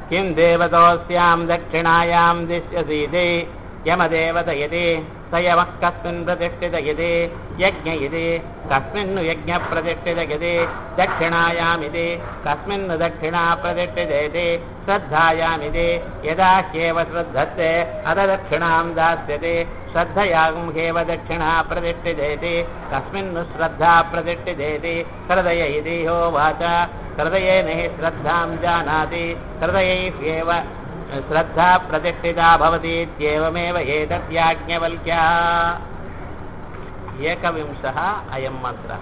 किं देवतोऽस्यां दक्षिणायां दिश्यसीति यमदेवत यदि स यमः कस्मिन् प्रतिष्ठित यदि यज्ञ इति कस्मिन्नु यज्ञप्रतिष्ठित यदि दक्षिणायामिति कस्मिन् दक्षिणा प्रतिष्ठितेति श्रद्धायामिति यदा ह्येव श्रद्धत्ते अथ दक्षिणां दास्यति श्रद्धयां ह्येव दक्षिणा प्रतिष्ठितेति कस्मिन्नु श्रद्धा प्रतिष्ठितेति हृदय इति होवाच हृदयेन हि श्रद्धां जानाति हृदयैह्येव श्रद्धा प्रतिष्ठिता भवति इत्येवमेव एतद्याज्ञवल्क्या एकविंशः अयं मन्त्रः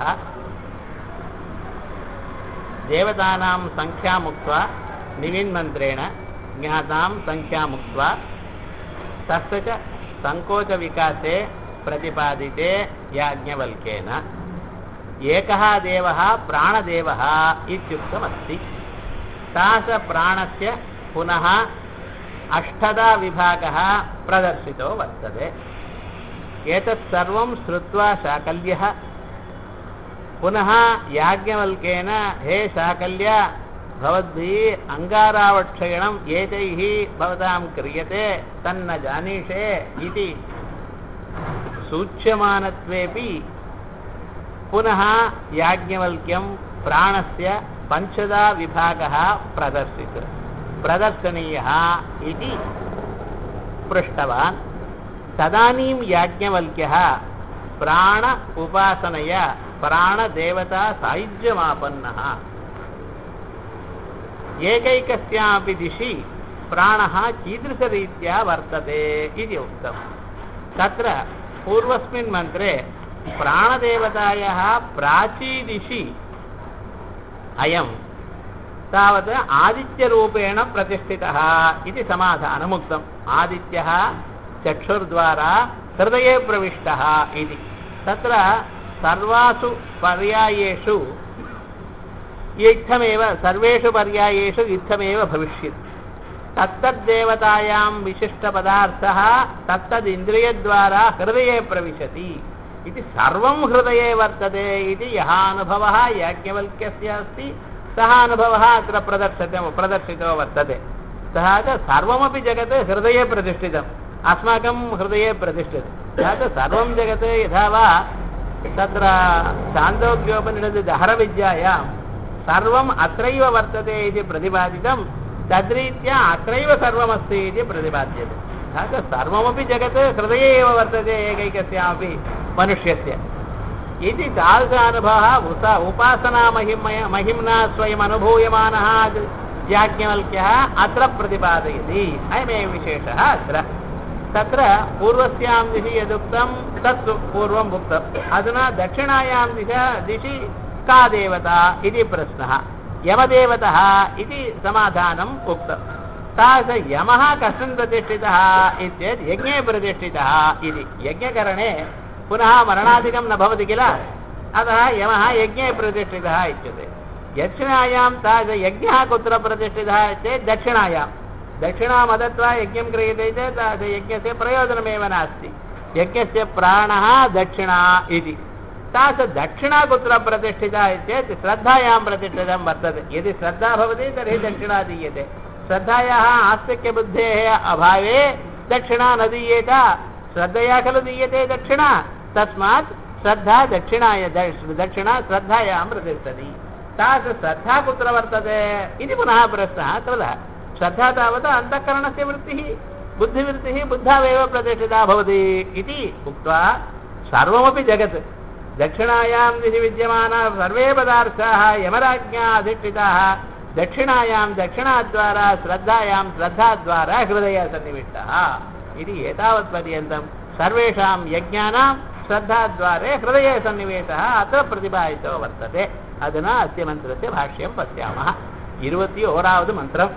देवतानां सङ्ख्यामुक्त्वा निविन्मन्त्रेण ज्ञातां सङ्ख्यामुक्त्वा तस्य च सङ्कोचविकासे प्रतिपादिते याज्ञवल्क्येन एकः देवः प्राणदेवः इत्युक्तमस्ति तासप्राणस्य पुनः अष्टदा विभागः प्रदर्शितो वर्तते एतत् सर्वं श्रुत्वा शाकल्यः पुनः याज्ञवल्क्येन हे शाकल्य भवद्भिः अङ्गारावक्षयणम् एतैः भवतां क्रियते तन्न जानीषे इति सूच्यमानत्वेपि पुनः याज्ञवल्क्यं प्राणस्य पञ्चदा विभागः प्रदर्शितः प्रदर्शनीयः इति पृष्टवान् तदानीं याज्ञवल्क्यः प्राण उपासनया प्राणदेवता सायुज्यमापन्नः एकैकस्यापि दिशि प्राणः कीदृशरीत्या वर्तते इति उक्तम् तत्र पूर्वस्मिन् मन्त्रे प्राणदेवतायाः प्राचीदिशि अयं तावत् आदित्यरूपेण प्रतिष्ठितः इति समाधानमुक्तम् आदित्यः चक्षुर्द्वारा हृदये प्रविष्टः इति तत्र सर्वासु पर्यायेषु इत्थमेव सर्वेषु पर्यायेषु इत्थमेव भविष्यति तत्तद्देवतायां विशिष्टपदार्थः तत्तदिन्द्रियद्वारा हृदये प्रविशति इति सर्वं हृदये वर्तते इति यः अनुभवः याज्ञवल्क्यस्य अस्ति सः अनुभवः अत्र प्रदर्शते प्रदर्शितो वर्तते सः च सर्वमपि जगत् हृदये प्रतिष्ठितम् अस्माकं हृदये प्रतिष्ठितं सः च सर्वं जगत् यथा वा तत्र छान्दोग्योपनिषद् दहरविद्यायां सर्वम् अत्रैव वर्तते इति प्रतिपादितं तद्रीत्या अत्रैव सर्वमस्ति इति प्रतिपाद्यते तथा च सर्वमपि जगत् हृदये एव वर्तते एकैकस्यापि मनुष्यस्य इति तादृशानुभवः उस उपासनामहिमय महिम्ना स्वयम् अनुभूयमानः याज्ञवल्क्यः अत्र प्रतिपादयति अयमेव विशेषः अत्र तत्र पूर्वस्यां दिशि यदुक्तं तत् पूर्वम् उक्तम् अधुना दक्षिणायां दिशा दिशि का देवता इति प्रश्नः यमदेवतः इति समाधानम् उक्तम् तादृश यमः कस्मिन् प्रतिष्ठितः इत्येत् यज्ञे प्रतिष्ठितः इति यज्ञकरणे पुनः मरणादिकं न भवति किल अतः यमः यज्ञे प्रतिष्ठितः इत्यते दक्षिणायां तादृश यज्ञः कुत्र प्रतिष्ठितः चेत् दक्षिणायां दक्षिणामदत्वा यज्ञं क्रियते चेत् तादृश यज्ञस्य प्रयोजनमेव नास्ति यज्ञस्य प्राणः दक्षिणा इति तादृश दक्षिणा कुत्र प्रतिष्ठिता चेत् श्रद्धायां प्रतिष्ठितं वर्तते यदि श्रद्धा भवति तर्हि दक्षिणा दीयते श्रद्धायाः आस्तिक्यबुद्धेः अभावे दक्षिणा न दीयेत श्रद्धया खलु दीयते दक्षिणा तस्मात् श्रद्धा दक्षिणाय दक्षिणा श्रद्धायां प्रतिष्ठति तादृश श्रद्धा कुत्र वर्तते इति पुनः प्रश्नः कृतः श्रद्धा तावत् अन्तःकरणस्य वृत्तिः बुद्धिवृत्तिः बुद्धावेव प्रतिष्ठिता भवति इति उक्त्वा सर्वमपि जगत् दक्षिणायां दिशि विद्यमानाः सर्वे पदार्थाः यमराज्ञा अधिष्ठिताः दक्षिणायां दक्षिणाद्वारा श्रद्धायां श्रद्धाद्वारा हृदये सन्निविष्टः इति एतावत्पर्यन्तं सर्वेषां यज्ञानां श्रद्धाद्वारे हृदये सन्निवेशः अत्र प्रतिपादितो वर्तते अधुना अस्य मन्त्रस्य भाष्यं पश्यामः இருபத்தி ஓராவது மந்திரம்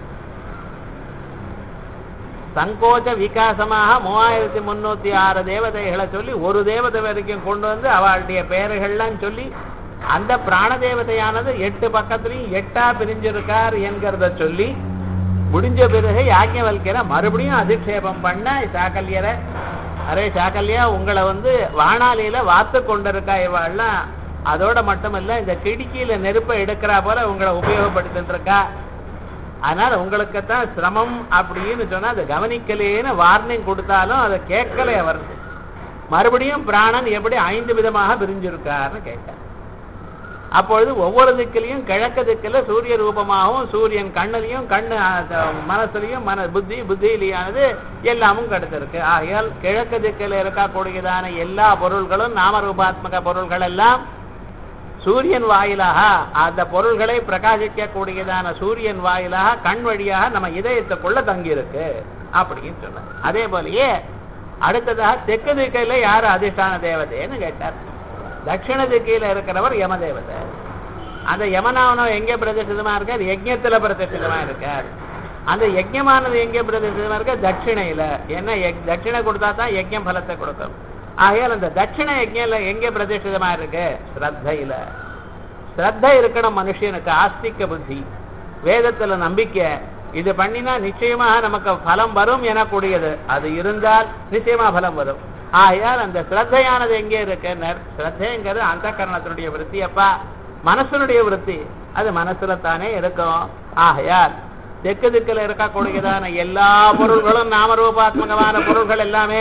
சங்கோச்ச விகாசமாக மூவாயிரத்தி முன்னூத்தி ஆறு தேவதைகளை சொல்லி ஒரு தேவதை வரைக்கும் கொண்டு வந்து அவளுடைய பெயர்கள்லாம் சொல்லி அந்த பிராண தேவதையானது எட்டு பக்கத்துலையும் எட்டா பிரிஞ்சிருக்கார் என்கிறத சொல்லி முடிஞ்ச பிறகு யாக்கியவல்கிற மறுபடியும் அதிக்ஷேபம் பண்ண சாக்கல்யரை அரே சாக்கல்யா உங்களை வந்து வானாலியில வாத்து கொண்டிருக்கா இவாள்லாம் அதோட மட்டுமல்ல இந்த கிடுக்கியில நெருப்பை எடுக்கிறா போல உங்களை உபயோகப்படுத்திட்டு இருக்கா அதனால உங்களுக்கு தான் சிரமம் அப்படின்னு சொன்னா அதை கவனிக்கலேன்னு வார்னிங் கொடுத்தாலும் அதை கேட்கல அவர் மறுபடியும் பிராணன் எப்படி ஐந்து விதமாக பிரிஞ்சிருக்காருன்னு கேட்டார் அப்பொழுது ஒவ்வொரு திக்கிலையும் கிழக்கு திக்கில் சூரிய ரூபமாகவும் சூரியன் கண்ணிலையும் கண்ணு அஹ், மனசுலையும் மன புத்தி புத்தியிலேயானது எல்லாமும் கிடைச்சிருக்கு ஆகையால் கிழக்கு திக்கில் இருக்கக்கூடியதான எல்லா பொருள்களும் நாமரூபாத்மக பொருள்கள் எல்லாம் சூரியன் வாயிலாக அந்த பொருள்களை பிரகாசிக்கக்கூடியதான சூரியன் வாயிலாக கண் வழியாக நம்ம இதயத்துக்குள்ள தங்கி இருக்கு அப்படின்னு சொன்னார் அதே போலயே அடுத்ததாக தெற்கு திக்கையில யாரு அதிஷ்டான தேவதைன்னு கேட்டார் தட்சிண திக்கையில இருக்கிறவர் யமதேவதை அந்த யமனாவனம் எங்க பிரதிஷ்டிதமா இருக்கார் யஜ்ஞத்துல பிரதிஷ்டிதமா இருக்கார் அந்த யஜ்ஞமானது எங்க பிரதிஷ்டிதமா இருக்க தட்சிணையில ஏன்னா யக்- தட்சிணை கொடுத்தா தான் யஜ்ஞம் பலத்தை கொடுக்கும் ஆகையால் அந்த தட்சிண யஜ்ஞல எங்க பிரதிஷ்டிதமா இருக்கு ஸ்ரத்தையில ஸ்ரத்த இருக்கணும் மனுஷனுக்கு ஆஸ்திக புத்தி வேதத்துல நம்பிக்கை இது பண்ணினா நிச்சயமாக நமக்கு பலம் வரும் எனக்கூடியது அது இருந்தால் நிச்சயமா பலம் வரும் ஆகையால் அந்த ஸ்ரத்தையானது எங்கே இருக்கு ஸ்ரத்தைங்கிறது அந்த கரணத்தினுடைய விருத்தி அப்பா மனசனுடைய விருத்தி அது மனசுல தானே இருக்கும் ஆகையால் தெற்கு திக்கில் இருக்கக்கூடியதான எல்லா பொருள்களும் நாமரூபாத்மகமான பொருள்கள் எல்லாமே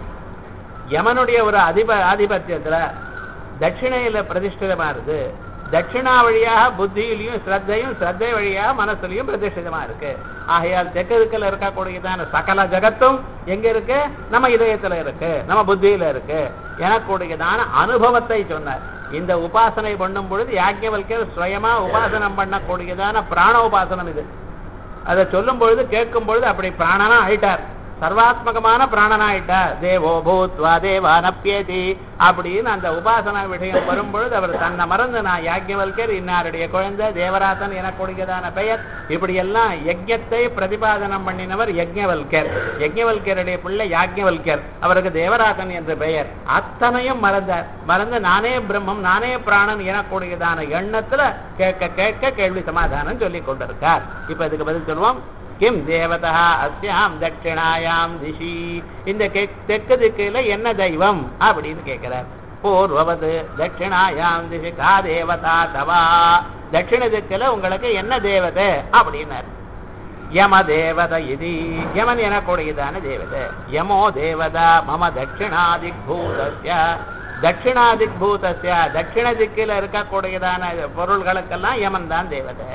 யமனுடைய ஒரு அதிப ஆதிபத்தியத்துல தட்சிணையில பிரதிஷ்டிதமா இருக்கு தட்சிணா வழியாக புத்தியிலையும் ஸ்ரத்தையும் ஸ்ரத்தை வழியாக மனசுலையும் பிரதிஷ்டிதமா இருக்கு ஆகையால் தெற்கு திக்கில் இருக்கக்கூடியதான சகல ஜகத்தும் எங்க இருக்கு நம்ம இதயத்துல இருக்கு நம்ம புத்தியில இருக்கு எனக்கூடியதான அனுபவத்தை சொன்னார் இந்த உபாசனை பண்ணும் பொழுது யாக்கியவல்கர் சுயமா உபாசனம் பண்ணக்கூடியதான பிராண உபாசனம் இது அதை சொல்லும் பொழுது கேட்கும் பொழுது அப்படி பிராணனா ஆயிட்டார் சர்வாத்மகமான பிராணனா ஆயிட்டார் தேவோ பூத்வா தேவானப்பியதி அப்படின்னு அந்த உபாசனா விஷயம் வரும் பொழுது அவர் தன்னை மறந்து நான் யாக்கியவல்கர் இன்னாருடைய குழந்தை தேவராசன் எனக்கூடியதான பெயர் இப்படி எல்லாம் யஜ்ஞத்தை பிரதிபாதனம் பண்ணினவர் யஜ்ஞவல்கர் யஜ்ஞவல்கருடைய பிள்ளை யாக்கியவல்கர் அவருக்கு தேவராசன் என்ற பெயர் அத்தனையும் மறந்தார் மறந்து நானே பிரம்மம் நானே பிராணன் எனக்கூடியதான எண்ணத்துல கேட்க கேட்க கேள்வி சமாதானம் சொல்லிக் கொண்டிருக்கார் இப்ப இதுக்கு பதில் சொல்லுவோம் கிம் தேவதா அஸ்யாம் தட்சிணாயாம் திசி இந்த கே- தெற்கு திக்கையில என்ன தெய்வம் அப்படின்னு கேட்கிறார் பூர்வவது தட்சிணாயாம் திசி கா தேவதா தவா தட்சிண திக்கில உங்களுக்கு என்ன தேவதை அப்படின்னார் யம தேவத இது யமன் எனக்கூடியதான தேவதை யமோ தேவதா மம தட்சிணாதிக்பூதஸ்ய தட்சிணாதிக்பூதஸ்ய தட்சிண திக்கில இருக்கக்கூடியதான பொருள்களுக்கெல்லாம் யமன் தான் தேவதை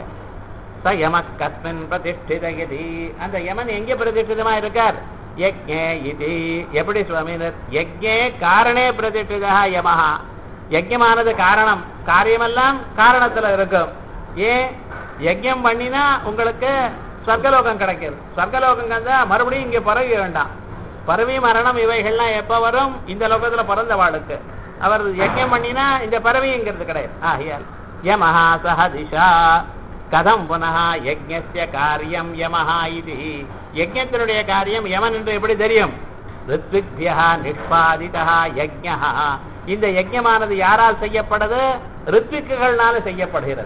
ச யம கஸ்மின் பிரதிஷ்டித இதி அந்த யமன் எங்க பிரதிஷ்டிதமா இருக்கார் யஜ்ஞே இது எப்படி சுவாமினர் யஜ்ஞே காரணே பிரதிஷ்டிதா யமஹா யஜ்ஞமானது காரணம் காரியமெல்லாம் காரணத்துல இருக்கும் ஏன் யஜ்ஞம் பண்ணினா உங்களுக்கு சொர்க்கலோகம் கிடைக்கும் சொர்க்கலோகம் வந்தா மறுபடியும் இங்க பரவி வேண்டாம் பரவி மரணம் இவைகள்லாம் எப்ப வரும் இந்த லோகத்துல பிறந்த வாளுக்கு அவர் யஜ்ஞம் பண்ணினா இந்த பறவைங்கிறது கிடையாது ஆகியால் யமஹா சஹ திஷா கதம் புனः யஜ்ஞஸ்ய காரியம் யமஹா இது யஜ்ஞத்தினுடைய காரியம் யமன் என்று எப்படி தெரியும் ரித்விக்பியா நிஷ்பாதிதா யஜ்ஞா இந்த யஜ்ஞமானது யாரால் செய்யப்படுது ரித்விக்குகள்னால செய்யப்படுகிறது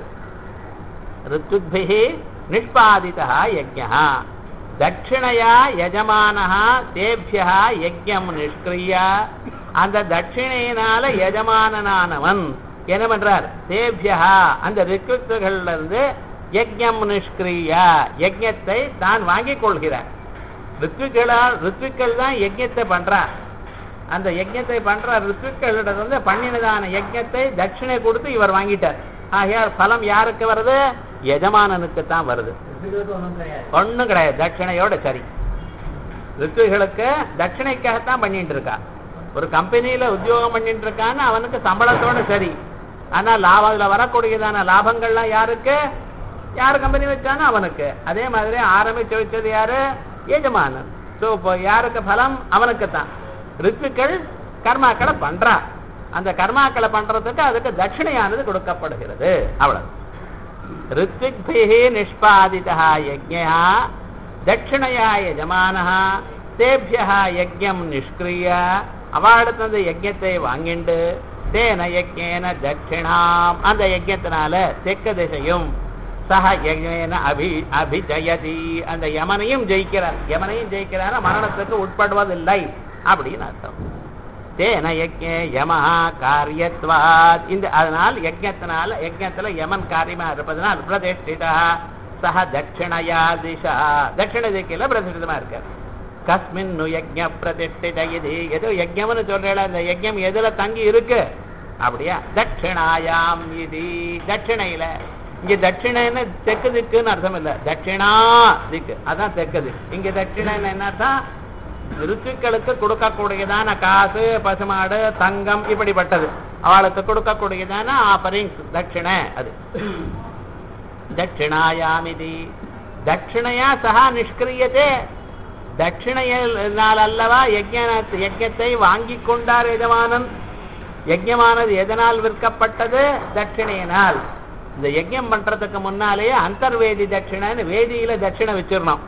ரித்விக்பிஹி நிஷ்பாதிதா யஜ்ஞா தட்சிணையா யஜமானः தேபியா யஜ்ஞம் நிஷ்கிரியா அந்த தட்சிணையினால எஜமானனானவன் என்ன பண்றார் தேபியா அந்த ரிக்வித்துகள்ல இருந்து யஜ்ஞம் நிஷ்கிரியா யஜ்ஞத்தை தான் வாங்கிக் கொள்கிறார் ரித்விக்களால் ரித்விக்கள் தான் யஜ்ஞத்தை பண்றார் அந்த யஜ்ஞத்தை பண்ற ரித்விக்களிடம் வந்து பண்ணினதான யஜ்ஞத்தை தட்சிணை கொடுத்து இவர் வாங்கிட்டார் ஆகையால் பலம் யாருக்கு வருது எஜமானனுக்கு தான் வருது ஒண்ணும் கிடையாது தட்சிணையோட சரி ரித்துகளுக்கு தட்சிணைக்காகத்தான் பண்ணிட்டு இருக்கா ஒரு கம்பெனியில உத்தியோகம் பண்ணிட்டு இருக்கான்னு அவனுக்கு சம்பளத்தோட சரி ஆனா லாபம் அதுல வரக்கூடியதான லாபங்கள்லாம் யாருக்கு யார் கம்பெனி வச்சானோ அவனுக்கு அதே மாதிரி ஆரம்பிச்சு வச்சது யாரு எஜமானன் சோ இப்போ யாருக்கு பலம் அவனுக்கு தான் ரித்துக்கள் கர்மாக்களை பண்றா அந்த கர்மாக்களை பண்றதுக்கு அதுக்கு தட்சிணையானது கொடுக்கப்படுகிறது அவ்வளவு ऋत्विग्भिः निष्पादितः यज्ञः दक्षिणया यजमानः தேபியா யஜ்யம் நிஷ்கிரிய அவாடத்தந்த யஜ்யத்தை வாங்கிண்டு தேன யஜ்யேன தட்சிணாம் அந்த யஜ்யத்தினால தெற்கு திசையும் சக யஜ்யேன அபி அபிஜயதி அந்த யமனையும் ஜெயிக்கிறார் யமனையும் ஜெயிக்கிறார் மரணத்துக்கு உட்படுவதில்லை அப்படின்னு அர்த்தம் தேன யஜ்ஞே யமஹா காரியத்வாத் இந்த அதனால் யஜ்ஞத்தினால யஜ்ஞத்துல யமன் காரியமா இருப்பதனால் பிரதிஷ்டிதா சஹ தட்சிணயா திசா தட்சிண திக்கையில பிரதிஷ்டிதமா இருக்கார் கஸ்மின்னு யஜ்ஞ பிரதிஷ்டித இது ஏதோ யஜ்ஞம்னு சொல்றேன் அந்த யஜ்ஞம் எதுல தங்கி இருக்கு அப்படியா தட்சிணாயாம் இது தட்சிணையில இங்க தட்சிணைன்னு தெற்கு திக்குன்னு அர்த்தம் இல்ல தட்சிணா திக்கு அதான் தெற்கு திக்கு இங்க தட்சிணைன்னு என்ன அர்த்தம் ருச்சுக்களுக்கு கொடுக்கக்கூடியதான காசு பசுமாடு தங்கம் இப்படிப்பட்டது அவளுக்கு கொடுக்கக்கூடியதான ஆஃபரிங்ஸ் தட்சிணை அது தட்சிணாயாமிதி தட்சிணையா சகா நிஷ்கிரியதே தட்சிணையினால் அல்லவா யஜ்ஞ யஜ்ஞத்தை வாங்கி கொண்டார் எஜமானன் யஜ்ஞமானது எதனால் விற்கப்பட்டது தட்சிணையினால் இந்த யஜ்ஞம் பண்றதுக்கு முன்னாலேயே அந்தர்வேதி தட்சிணைன்னு வேதியில தட்சிணை வச்சிடணும்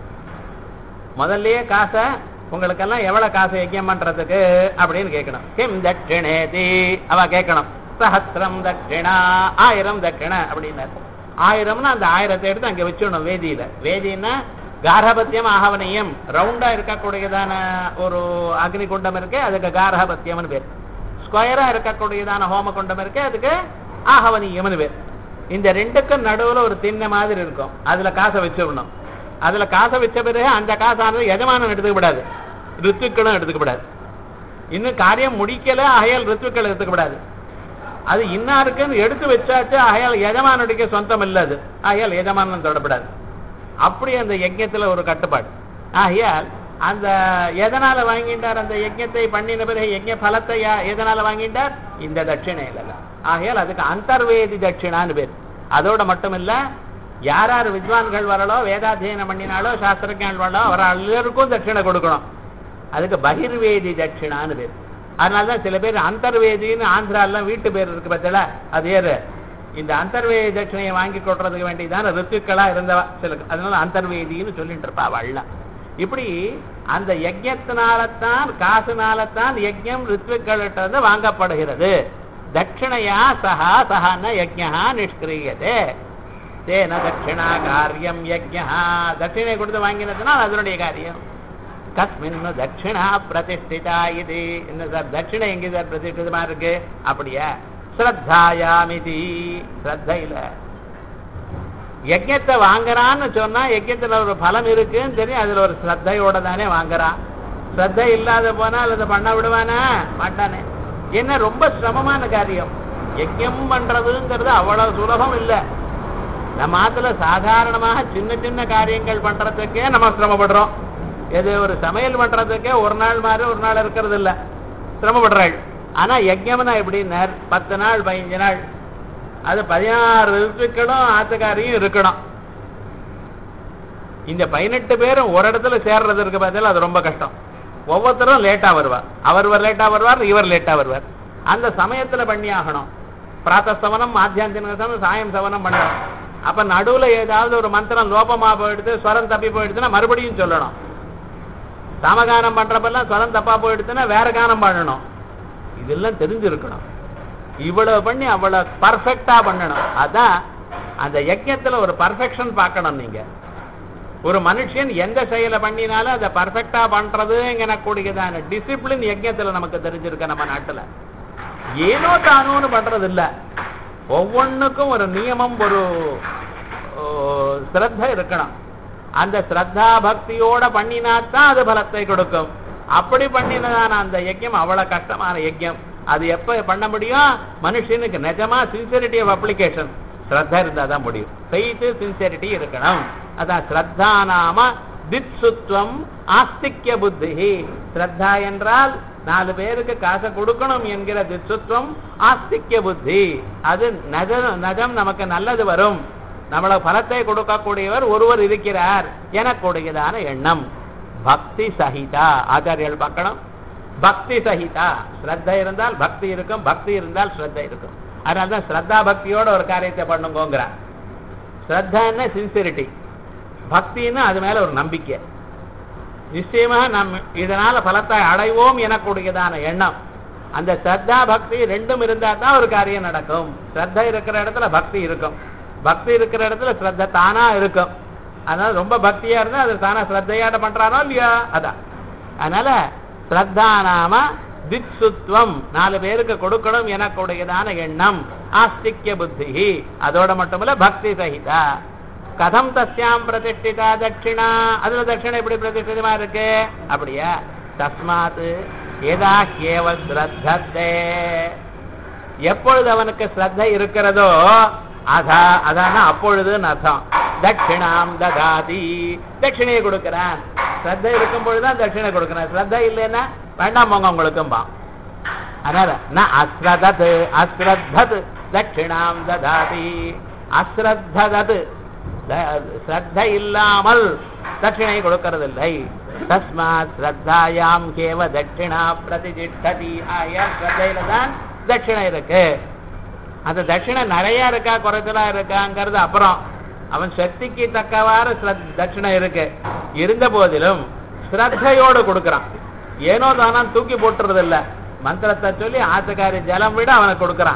முதல்லயே காசை உங்களுக்கெல்லாம் எவ்வளவு காசு யஜ்ஞம் பண்றதுக்கு அப்படின்னு கேட்கணும் கிம் தட்சிணேதி அவ கேட்கணும் சஹசிரம் தட்சிணா ஆயிரம் தட்சிணை அப்படின்னாரு ஆயிரம்னா அந்த ஆயிரத்தை எடுத்து அங்க வச்சிடணும் வேதியில வேதின்னா கார்ஹபத்தியம் ஆகவனியம் ரவுண்டா இருக்கக்கூடியதான ஒரு அக்னி குண்டம் இருக்கு அதுக்கு கார்ஹபத்தியம்னு பேர் ஸ்கொயரா இருக்கக்கூடியதான ஹோம குண்டம் இருக்கு அதுக்கு ஆகவனியம்னு பேர் இந்த ரெண்டுக்கும் நடுவுல ஒரு திண்ணை மாதிரி இருக்கும் அதுல காசை வச்சிடணும் அதுல காசை வச்ச பிறகு அந்த காசானது எஜமானம் எடுத்துக்க கூடாது ரித்துக்களும் எடுத்துக்க கூடாது இன்னும் காரியம் முடிக்கல அயல் ரித்துக்கள் எடுத்துக்க கூடாது அது இன்னாருக்குன்னு எடுத்து வச்சாச்சு அயல் எஜமானுடைய சொந்தம் இல்ல அது அயல் எஜமானம் தொடப்படாது அப்படி அந்த யஜ்ஞத்துல ஒரு கட்டுப்பாடு ஆகையால் அந்த எதனால வாங்கிட்டார் அந்த யஜ்ஞத்தை பண்ணின பிறகு யஜ்ஞ பலத்தை யா- எதனால வாங்கிட்டார் இந்த தட்சிணையில ஆகையால் அதுக்கு அந்தர்வேதி தட்சிணான்னு பேர் அதோட மட்டும் இல்ல யார் யார் வித்வான்கள் வரலோ வேதாத்தியனம் பண்ணினாலோ சாஸ்திரஜான் வரலோ அவர் எல்லாருக்கும் தட்சிணை கொடுக்கணும் அதுக்கு பகிர்வேதி தட்சிணான்னு பேர் அதனாலதான் சில பேர் அந்தர்வேதின்னு ஆந்திராலாம் வீட்டு பேர் இருக்கு பார்த்தல அது ஏறு இந்த அந்தர்வேதி தட்சிணையை வாங்கி கொட்டுறதுக்கு வேண்டியதான ரித்துக்களா இருந்தவா சில அதனால அந்தர்வேதின்னு சொல்லிட்டு இருப்பா அவள்லாம் இப்படி அந்த யஜ்யத்தினாலத்தான் காசுனாலத்தான் யஜ்யம் ரித்துக்கள்கிட்ட இருந்து வாங்கப்படுகிறது தட்சிணையா சஹா சஹான யஜ்ஞா நிஷ்கிரியதே தேன தட்சிணா காரியம் யஜ்ஞா தட்சிணை கொடுத்து வாங்கினதுனால் அதனுடைய காரியம் கஸ்மின் தட்சிணா பிரதிஷ்டிதா இது என்ன சார் தட்சிணை எங்க சார் பிரதிஷ்டிதமா இருக்கு அப்படியா ஸ்ரத்தாயாமிதி ஸ்ரத்தையில யஜ்யத்தை வாங்குறான்னு சொன்னா யஜ்யத்துல ஒரு பலம் இருக்குன்னு தெரியும் அதுல ஒரு ஸ்ரத்தையோட தானே வாங்குறான் ஸ்ரத்தை இல்லாத போனால் அதை பண்ண விடுவானா மாட்டானே என்ன ரொம்ப சிரமமான காரியம் யஜ்யம் பண்றதுங்கிறது அவ்வளவு சுலபம் இல்லை நம்ம ஆத்துல சாதாரணமாக சின்ன சின்ன காரியங்கள் பண்றதுக்கே நம்ம சிரமப்படுறோம் எது ஒரு சமையல் பண்றதுக்கே ஒரு நாள் மாதிரி ஒரு நாள் இருக்கிறது இல்ல சிரமப்படுறாள் ஆனா யஜ்யம்னா எப்படின்னார் பத்து நாள் பதினஞ்சு நாள் அது பதினாறு ரித்துக்களும் ஆத்துக்காரியும் இருக்கணும் இந்த பதினெட்டு பேரும் ஒரு இடத்துல சேர்றது இருக்கு பார்த்தீங்களா அது ரொம்ப கஷ்டம் ஒவ்வொருத்தரும் லேட்டா வருவா அவர் லேட்டா வருவார் இவர் லேட்டா வருவார் அந்த சமயத்துல பண்ணி ஆகணும் பிராத்த சவனம் மாத்தியாந்தின சவனம் சாயம் சவனம் பண்ணணும் அப்ப நடுவுல ஏதாவது ஒரு மந்திரம் லோபமா போயிடுது ஸ்வரம் தப்பி போயிடுதுன்னா மறுபடியும் சொல்லணும் சமகானம் பண்றப்பெல்லாம் ஸ்வரம் தப்பா போயிடுதுன்னா வேற கானம் பண்ணணும் இதெல்லாம் தெரிஞ்சிருக்கணும் இவ்வளவு பண்ணி அவ்வளவு பர்ஃபெக்டா பண்ணணும் அதான் அந்த யஜ்யத்துல ஒரு பர்ஃபெக்ஷன் பார்க்கணும் நீங்க ஒரு மனுஷன் எந்த செயலை பண்ணினாலும் அதை பர்ஃபெக்டா பண்றதுங்கக்கூடியதான டிசிப்ளின் யஜ்யத்துல நமக்கு தெரிஞ்சிருக்கு நம்ம நாட்டுல ஏனோ தானோன்னு பண்றது இல்ல ஒவ்வொன்றுக்கும் ஒரு நியமம் ஒரு ஓ, சிரத்த இருக்கணும் அந்த ஸ்ரத்தா பக்தியோட பண்ணினாத்தான் அது பலத்தை கொடுக்கும் அப்படி பண்ணினதான அந்த யஜ்யம் அவ்வளவு கஷ்டமான யஜ்யம் அது எப்ப பண்ண முடியும் மனுஷனுக்கு நிஜமா சின்சியரிட்டி ஆஃப் அப்ளிகேஷன் ஸ்ரத்தா இருந்தா தான் முடியும் ஃபெய்த் சின்சியரிட்டி இருக்கணும் அதான் ஸ்ரத்தா நாம திட்சுத்வம் ஆஸ்திக்ய புத்தி ஸ்ரத்தா என்றால் நாலு பேருக்கு காசை கொடுக்கணும் என்கிற திட்சுத்வம் ஆஸ்திக்ய புத்தி அது நஜம் நஜம் நமக்கு நல்லது வரும் நம்மள பலத்தை கொடுக்கக்கூடியவர் ஒருவர் இருக்கிறார் எனக்கூடியதான எண்ணம் பக்தி சகிதா ஆச்சாரியர்கள் பார்க்கணும் பக்தி சகிதா ஸ்ரத்த இருந்தால் பக்தி இருக்கும் பக்தி இருந்தால் ஸ்ரத்த இருக்கும் அதனால்தான் ஸ்ரத்தா பக்தியோட ஒரு காரியத்தை பண்ணுங்கோங்கிறார் ஸ்ரத்தான்னா சின்சிரிட்டி பக்தின்னு அது மேல ஒரு நம்பிக்கை நிச்சயமா நம் இதனால பலத்தை அடைவோம் எனக்கூடியதான எண்ணம் அந்த ஸ்ரத்தா பக்தி ரெண்டும் இருந்தா தான் ஒரு காரியம் நடக்கும் ஸ்ரத்த இருக்கிற இடத்துல பக்தி இருக்கும் பக்தி இருக்கிற இடத்துல ஸ்ரத்த தானா இருக்கும் அதனால ரொம்ப பக்தியா இருந்தா அது தானா ஸ்ரத்தையாட பண்றானோ இல்லையா அதான் அதனால ஸ்ரத்தா நாம திக்சுத்வம் நாலு பேருக்கு கொடுக்கணும் எனக்கூடியதான எண்ணம் ஆஸ்திக்ய புத்தி அதோட மட்டுமல்ல பக்தி சகிதா கதம் தஸ்யாம் பிரதிஷ்டிதா தட்சிணா அதுல தட்சிணை எப்படி பிரதிஷ்டிதமா இருக்கு அப்படியா தஸ்மாத் ஏதா கேவ ஸ்ரத்தே எப்பொழுது அவனுக்கு ஸ்ரத்த இருக்கிறதோ அதா அதான அப்பொழுதுன்னு அர்த்தம் தட்சிணாம் ததாதி தட்சிணையை கொடுக்கிறான் ஸ்ரத்த இருக்கும் பொழுதுதான் தட்சிணை கொடுக்கிறான் ஸ்ரத்த இல்லைன்னா வேண்டாம் போங்க உங்களுக்கும்பா அதனால ந அஸ்ரதத் அஸ்ரத்தத் தட்சிணாம் ததாதி அஸ்ரத்ததத் ஸ்ரத்த இல்லாமல் தட்சிணை கொடுக்கறதில்லை தஸ்மாத் ஸ்ரத்தாயாம் கேவ தட்சிணா பிரதிஜிஷ்டதி ஆயா ஸ்ரத்தையில தான் தட்சிணை இருக்கு அந்த தட்சிணை நிறைய இருக்கா குறைச்சலா இருக்காங்கிறது அப்புறம் அவன் சக்திக்கு தக்கவாறு ஸ்ரத் தட்சிணை இருக்கு இருந்த போதிலும் ஸ்ரத்தையோடு கொடுக்கறான் ஏனோ தானா தூக்கி போட்டுறது இல்ல மந்திரத்தை சொல்லி ஆத்துக்காரி ஜலம் விட அவனுக்கு கொடுக்கறான்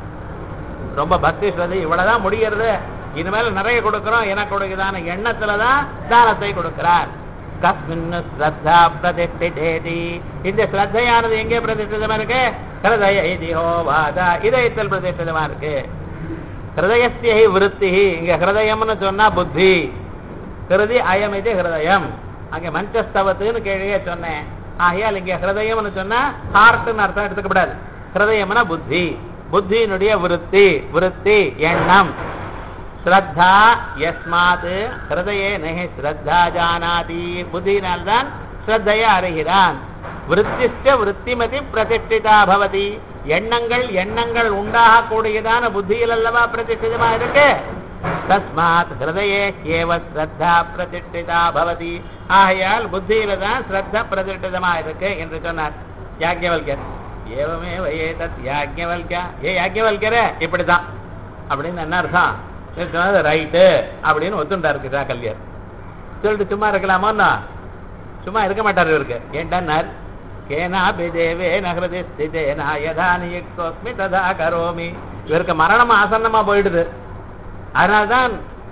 ரொம்ப பக்தி ஸ்ரத்தை இவ்வளவுதான் முடிகிறது இனிமேல் நிறைய கொடுக்கிறோம் எனக்கு கொடுக்குதான எண்ணத்துலதான் தானத்தை கொடுக்கிறார் கஸ்மின் ஸ்ரத்தா பிரதிஷ்டிடேதி இந்த ஸ்ரத்தையானது எங்கே பிரதிஷ்டிதமா இருக்கு ஹிருதய இதிஹோ வாதா இதயத்தில் பிரதிஷ்டிதமா இருக்கு ஹிருதயஸ்ய விருத்தி இங்க ஹிருதயம்னு சொன்னா புத்தி ஹிருதி அயம் இது ஹிருதயம் அங்க மஞ்சஸ்தவத்துன்னு கீழே சொன்னேன் ஆகையால் இங்க ஹிருதயம்னு சொன்னா ஹார்ட்னு அர்த்தம் எடுத்துக்கப்படாது ஹிருதயம்னா புத்தி புத்தியினுடைய விருத்தி விருத்தி எண்ணம் ஸ்ரத்தா யஸ்மாத் ஹிருதயே நகி ஸ்ரத்தா ஜானாதி புத்தியினால்தான் ஸ்ரத்தையை அறிகிறான் விருத்திஷ்ட விருத்திமதி பிரதிஷ்டிதா பவதி எண்ணங்கள் எண்ணங்கள் உண்டாகக்கூடியதான புத்தியில் அல்லவா பிரதிஷ்டிதமா இருக்கு தஸ்மாத் ஹிருதயே கேவ ஸ்ரத்தா பிரதிஷ்டிதா பவதி ஆகையால் புத்தியில தான் ஸ்ரத்த பிரதிஷ்டிதமா இருக்கு என்று சொன்னார் யாக்கியவல்யர் ஏவமே வயே தத் யாக்கியவல்யா ஏ யாக்கியவல்யர இப்படிதான் அப்படின்னு என்ன அர்த்தம் சொன்னது ரைட்டு அப்படின்னு ஒத்துண்டாரு கிட்டா கல்யார் சொல்லிட்டு சும்மா இருக்கலாமா சும்மா இருக்க மாட்டார் இவருக்கு ஏன்டார் கேனாபி தேவே நகரதி ஸ்திதேனா யதா நியுக்தோஸ்மி ததா கரோமி இவருக்கு மரணம் ஆசன்னமா போயிடுது அதனால்தான்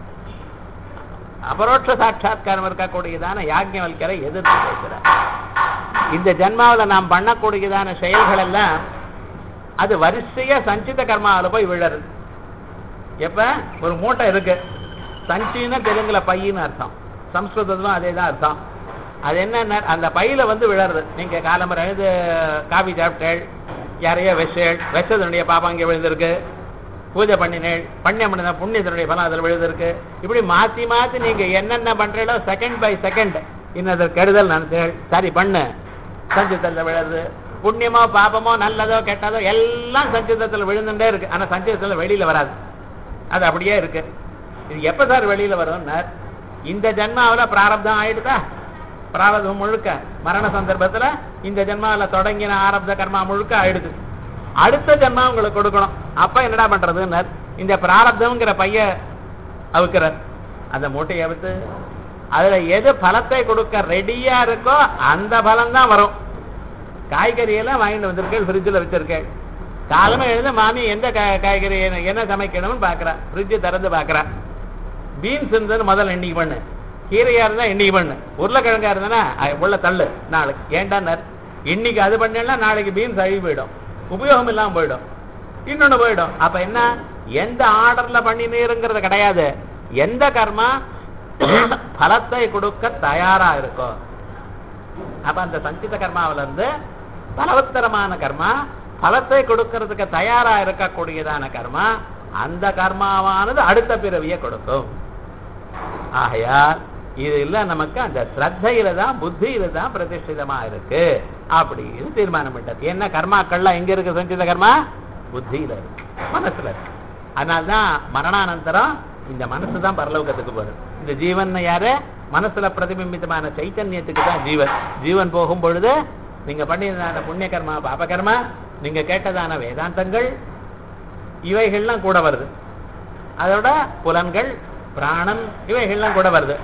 அபரோட்ச சாட்சா்காரம் இருக்கக்கூடியதான யாஜ்ஞவல்கரை எதிர்த்து பேசுறார் இந்த ஜென்மாவில் நாம் பண்ணக்கூடியதான செயல்கள் எல்லாம் அது வரிசையா சஞ்சித கர்மாவில் போய் விழறது எப்ப ஒரு மூட்டை இருக்கு சஞ்சின்னா தெலுங்குல பையின்னு அர்த்தம் சம்ஸ்கிருதத்திலும் அதே தான் அர்த்தம் அது என்ன அந்த பையில வந்து விழறது நீங்க காலம்பரம் எழுது காபி சாப்பிட்டேள் யாரையோ வெச்சேள் வெச்சதனுடைய பாப்பம் இங்கே விழுந்திருக்கு பூஜை பண்ணினேள் பண்ண பண்ணின புண்ணியத்தினுடைய பலம் அதில் விழுந்திருக்கு இப்படி மாத்தி மாத்தி நீங்க என்னென்ன பண்றீங்களோ செகண்ட் பை செகண்ட் இன்னது கெடுதல் நினைச்சேள் சரி பண்ணு சஞ்சிதத்தில் விழுது புண்ணியமோ பாபமோ நல்லதோ கெட்டதோ எல்லாம் சஞ்சிதத்தில் விழுந்துட்டே இருக்கு ஆனா சஞ்சிதத்தில் வெளியில வராது அது அப்படியே இருக்கு இது எப்ப சார் வெளியில வரும்னார் இந்த ஜென்மாவில் பிராரப்தம் ஆயிடுதா பிராரப்தம் முழுக்க மரண சந்தர்ப்பத்துல இந்த ஜென்மாவில் தொடங்கின ஆரப்த கர்மா முழுக்க ஆயிடுது அடுத்த ஜென்மா உங்களுக்கு கொடுக்கணும் அப்ப என்னடா பண்றதுன்னார் இந்த பிராரப்தம்ங்கிற பைய அவுக்கிறார் அந்த மூட்டையை அவுத்து அதுல எது பலத்தை கொடுக்க ரெடியா இருக்கோ அந்த பலம் தான் வரும் காய்கறி எல்லாம் வாங்கிட்டு வந்திருக்கேன் ஃப்ரிட்ஜில் வச்சிருக்கேன் காலமே எழுந்து மாமி எந்த காய்கறி என்ன சமைக்கணும்னு பாக்குறா ஃப்ரிட்ஜ் திறந்து பாக்குறா பீன்ஸ் இருந்தது முதல்ல எண்ணிக்கை பண்ணு கீரையா இருந்தா எண்ணிக்கை பண்ணு உருளைக்கிழங்கா இருந்தா உள்ள தள்ளு நாளைக்கு ஏண்டான்னார் இன்னைக்கு அது பண்ணா நாளைக்கு பீன்ஸ் அழுகி போயிடும் உபயோகம் இல்லாம போயிடும் இன்னொன்னு போயிடும் அப்ப என்ன எந்த ஆர்டர்ல பண்ணினீருங்கிறது கிடையாது எந்த கர்மா பலத்தை கொடுக்க தயாரா இருக்கோ அப்ப அந்த சஞ்சித கர்மாவில இருந்து பலவத்தரமான கர்மா பலத்தை கொடுக்கறதுக்கு தயாரா இருக்கக்கூடியதான கர்மா அந்த கர்மாவானது அடுத்த பிறவியை கொடுக்கும் ஆகையால் இது இல்ல நமக்கு அந்த ஸ்ரத்தையில தான் புத்தியில தான் பிரதிஷ்டிதமா இருக்கு அப்படின்னு தீர்மானம் பண்ணிட்டது என்ன கர்மாக்கள்லாம் எங்க இருக்கு சஞ்சித கர்மா புத்தியில இருக்கு மனசுல இருக்கு அதனால்தான் மரணானந்தரம் இந்த மனசு தான் பரலோகத்துக்கு போறது இந்த ஜீவன் யாரு மனசுல பிரதிபிம்பித்தமான சைத்தன்யத்துக்கு தான் ஜீவன் ஜீவன் போகும் பொழுது நீங்க பண்ணியதான புண்ணிய கர்மா பாப கர்மா நீங்க கேட்டதான வேதாந்தங்கள் இவைகள்லாம் கூட வருது அதோட புலன்கள் பிராணம் இவைகள்லாம் கூட வருது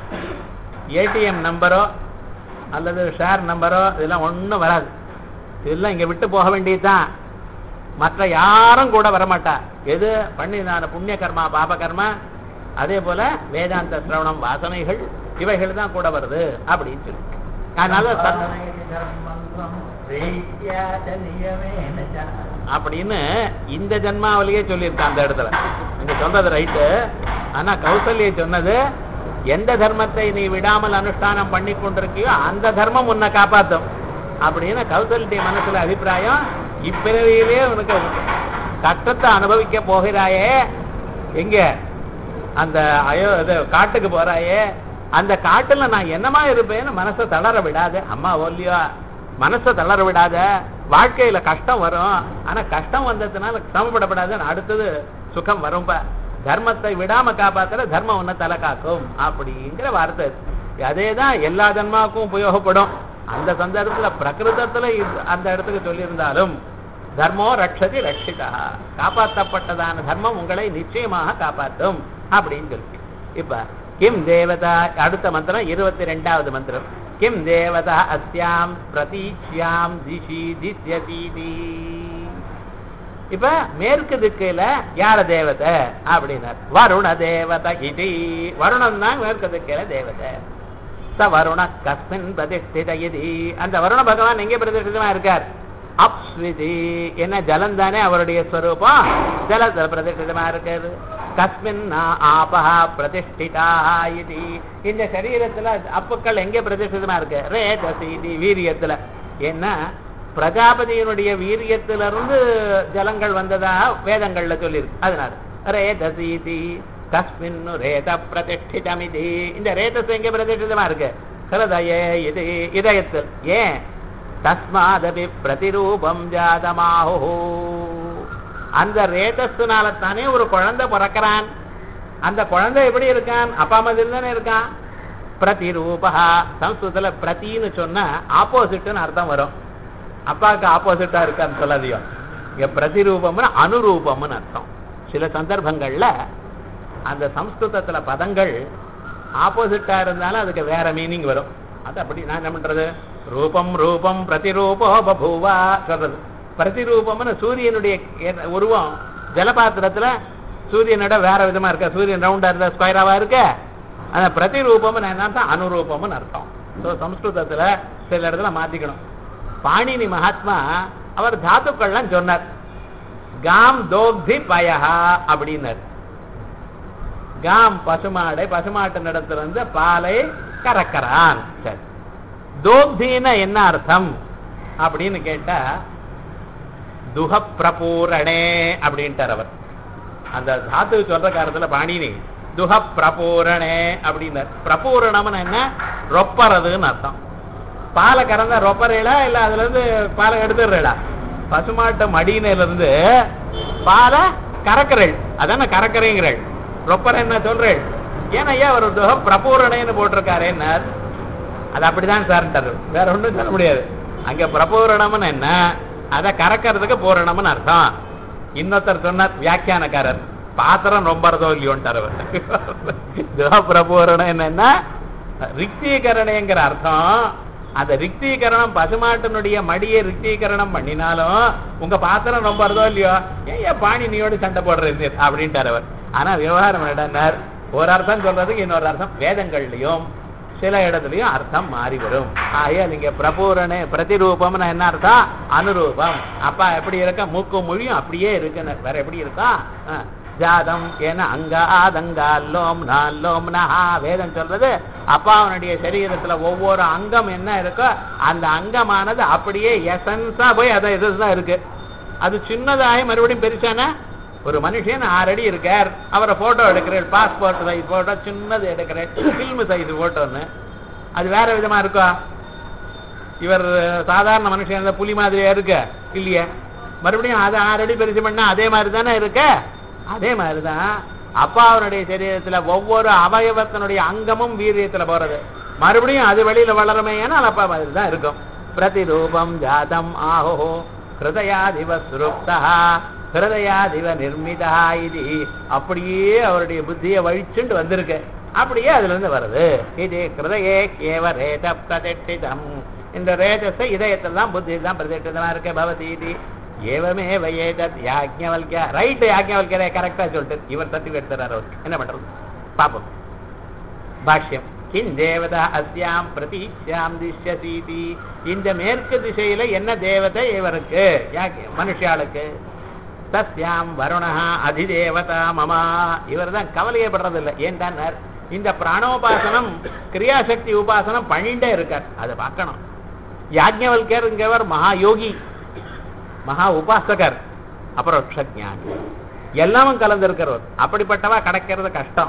ஏடிஎம் நம்பரோ அல்லது ஷேர் நம்பரோ இதெல்லாம் ஒன்றும் வராது இதெல்லாம் இங்க விட்டு போக வேண்டியதுதான் மற்ற யாரும் கூட வரமாட்டா எது பண்ணிதான புண்ணிய கர்மா பாப கர்மா அதே போல வேதாந்த சிரவணம் வாசனைகள் இவைகள் தான் கூட வருது அப்படின்னு சொல்லி அதனால அப்படின்னு இந்த ஜென்மாவிலேயே சொல்லியிருக்கான் அந்த இடத்துல அங்க சொன்னது ரைட்டு ஆனா கௌசல்யை சொன்னது எந்த தர்மத்தை நீ விடாமல் அனுஷ்டானம் பண்ணி கொண்டிருக்கியோ அந்த தர்மம் உன்னை காப்பாத்தும் அப்படின்னு கௌசல்ய மனசுல அபிப்பிராயம் இப்பிறவியிலே உனக்கு கஷ்டத்தை அனுபவிக்க போகிறாயே எங்க அந்த அயோ இது காட்டுக்கு போறாயே அந்த காட்டுல நான் என்னமா இருப்பேன்னு மனசை தளர விடாத அம்மா ஓல்லியோ மனசை தளர விடாத வாழ்க்கையில கஷ்டம் வரும் ஆனா கஷ்டம் வந்ததுனால சிரமப்படப்படாதுன்னு அடுத்தது சுகம் வரும்பா தர்மத்தை விடாம காப்பாத்துற தர்மம் ஒன்ன தலை காக்கும் அப்படிங்கிற வார்த்தை அதே தான் எல்லா ஜன்மாவுக்கும் உபயோகப்படும் அந்த சந்தர்ப்பத்துல பிரகிருதத்துல இது- அந்த இடத்துக்கு சொல்லியிருந்தாலும் தர்மோ ரட்சதி ரட்சிதா காப்பாற்றப்பட்டதான தர்மம் உங்களை நிச்சயமாக காப்பாற்றும் அப்படின்னு சொல்லி இப்ப கிம் தேவதா அடுத்த மந்திரம் இருபத்தி ரெண்டாவது மந்திரம் கிம் தேவதா அஸ்யாம் பிரதீக்ஷாம் திஷி திஷ்யதீதி இப்ப மேற்கு திக்கையில யார தேவதை அப்படின்னார் வருண தேவதை இது வருணன் தான் மேற்கு திக்கையில தேவதை ச வருண கஸ்மின் பிரதிஷ்டித இது அந்த வருண பகவான் எங்கே பிரதிஷ்டிதமா இருக்கார் அப்ஸ்விதி என்ன ஜலம் தானே அவருடைய ஸ்வரூபம் ஜலத்துல பிரதிஷ்டிதமா இருக்காரு கஸ்மின் ஆபஹா பிரதிஷ்டிதா இது இந்த சரீரத்துல அப்புக்கள் எங்கே பிரதிஷ்டிதமா இருக்கு ரேதசீதி வீரியத்துல என்ன பிரஜாபதியினுடைய வீரியத்திலிருந்து ஜலங்கள் வந்ததா வேதங்கள்ல சொல்லியிருக்கு அதனால ரேதசீதி கஸ்மின் ரேத பிரதிஷ்டிதமிதி இந்த ரேதஸ் எங்க பிரதிஷ்டிதமா இருக்கு ஹிருதய இது இதயத்தில் ஏன் தஸ்மாதபி பிரதிரூபம் ஜாதமாஹு அந்த ரேதஸ்னால தானே ஒரு குழந்தை பிறக்கிறான் அந்த குழந்தை எப்படி இருக்கான் அப்பா மாதிரி தானே இருக்கான் பிரதிரூபா சம்ஸ்கிருதத்துல பிரதின்னு சொன்னா ஆப்போசிட்னு அர்த்தம் வரும் அப்பாவுக்கு ஆப்போசிட்டா இருக்கான்னு சொல்லாதியோ இங்க பிரதிரூபம்னு அனுரூபம்னு அர்த்தம் சில சந்தர்ப்பங்கள்ல அந்த சம்ஸ்கிருதத்துல பதங்கள் ஆப்போசிட்டா இருந்தாலும் அதுக்கு வேற மீனிங் வரும் அது அப்படி நான் என்ன பண்றது ரூபம் ரூபம் பிரதிரூபோ பபூவா சொல்றது பிரதிரூபம்னு சூரியனுடைய எ- உருவம் ஜலபாத்திரத்துல சூரியனோட வேற விதமா இருக்க சூரியன் ரவுண்டா இருந்தா ஸ்கொயராவா இருக்க அந்த பிரதிரூபம்னு என்ன அனுரூபம்னு அர்த்தம் ஸோ சம்ஸ்கிருதத்துல சில இடத்துல மாத்திக்கணும் பாணினி மகாத்மா அவர் தாத்துக்கள்லாம் சொன்னார் காம் தோக்தி பயஹா அப்படின்னார் காம் பசுமாடை பசுமாட்டு நடத்துல இருந்து பாலை கறக்கறான் சரி தோக்தின்னா என்ன அர்த்தம் அப்படின்னு கேட்டா துக பிரபூரணே அப்படின்ட்டார் அவர் அந்த தாத்து சொல்ற காலத்துல பாணினி துக பிரபூரணே அப்படின்னார் பிரபூரணம்னு என்ன ரொப்பறதுன்னு அர்த்தம் பாலை கறந்தா ரொப்பறையிலா இல்ல அதுல இருந்து பாலை எடுத்துடுறா பசுமாட்டு மடியினில இருந்து பாலை கறக்கிறள் அதான கறக்கிறேங்கிறள் ரொப்பரை என்ன சொல்றேள் ஏன் ஐயா ஒரு துக பிரபூரணேன்னு போட்டிருக்காரு என்ன அது அப்படிதான் சார்ன்றாரு வேற ஒண்ணும் சொல்ல முடியாது அங்க பிரபூரணம்னு என்ன அத கறக்கிறதுக்கு பூரணம்னு அர்த்தம் இன்னொருத்தர் சொன்னார் வியாக்கியானக்காரர் பாத்திரம் ரொம்பறதோ இல்லையோன்ட்டார் அவர் துக பிரபூரணம் என்னன்னா ரிக்தீகரணங்கிற அர்த்தம் அந்த ரிக்தீகரணம் பசுமாட்டினுடைய மடியை ரிக்தீகரணம் பண்ணினாலும் உங்க பாத்திரம் ரொம்ப இருதோ இல்லையோ ஏன் ஏன் பாணினியோடு சண்டை போடுறது அப்படின்ட்டார் அவர் ஆனா விவகாரம் என்னடார் ஒரு அர்த்தம் சொல்றதுக்கு இன்னொரு அர்த்தம் வேதங்கள்லயும் சில இடத்துலயும் அர்த்தம் மாறி வரும் ஆகையா நீங்க பிரபூரணே பிரதிரூபம்னு என்ன அர்த்தம் அனுரூபம் அப்பா எப்படி இருக்க மூக்கு மொழியும் அப்படியே இருக்குன்னு வேற எப்படி இருக்கா ஆ. ஜாதம் ஏன்னா அங்க ஆதங்கா லோம் நான் லோம் நஹா வேதம் சொல்றது அப்பாவனுடைய சரீரத்துல ஒவ்வொரு அங்கம் என்ன இருக்கோ அந்த அங்கமானது அப்படியே எசன்ஸா போய் அதை இதுதான் இருக்கு அது சின்னதாகி மறுபடியும் பெருசானா ஒரு மனுஷன் ஆறு அடி இருக்கார் அவரை போட்டோ எடுக்கிறேன் பாஸ்போர்ட் சைஸ் போட்டோ சின்னது எடுக்கிறேன் ஃபில்ம் சைஸ் போட்டோன்னு அது வேற விதமா இருக்கா இவர் சாதாரண மனுஷன் இந்த புலி மாதிரியா இருக்க இல்லையே மறுபடியும் அதை ஆறு அடி பெருசு பண்ணா அதே மாதிரி தானே இருக்க அதே மாதிரிதான் அப்பா அவனுடைய சரீரத்துல ஒவ்வொரு அவயவத்தினுடைய அங்கமும் வீரியத்துல போறது மறுபடியும் அது வெளியில வளருமே ஏனால் அப்பா மாதிரி தான் இருக்கும் பிரதிரூபம் ஜாதம் ஆஹோ ஹிருதயாதிவ சுருப்தா ஹிருதயாதிவ நிர்மிதா இது அப்படியே அவருடைய புத்தியை வழிச்சுண்டு வந்திருக்கு அப்படியே அதுல இருந்து வருது இது ஹிருதயே கேவ ரேத பிரதிஷ்டிதம் இந்த ரேதஸை இதயத்தில் தான் புத்தி தான் பிரதிஷ்டிதமா இருக்கு பவதி இது ஏவமே வயேதத் யாஜ்ஞவல்கிய ரைட் யாஜ்ஞவல்கியரை கரெக்டா சொல்லிட்டு இவர் சர்டிஃபிகேட் தர்றாரு அவருக்கு என்ன பண்றது பாப்போம் பாஷ்யம் கிம் தேவதா அஸ்யாம் பிரதீஷ்யாம் திஷ்யசீதி இந்த மேற்கு திசையில என்ன தேவதை இவருக்கு யாக்கு மனுஷாளுக்கு தஸ்யாம் வருணா அதிதேவதா மமா இவர் தான் கவலையப்படுறதில்லை ஏன்டார் இந்த பிராணோபாசனம் கிரியாசக்தி உபாசனம் பண்ணிட்டே இருக்கார் அதை பார்க்கணும் யாஜ்ஞவல்கர்ங்கிறவர் மகா யோகி மகா உபாசகர் அபரோக்ஷ ஞானி எல்லாமும் கலந்திருக்கிறவர் அப்படிப்பட்டவா கிடைக்கிறது கஷ்டம்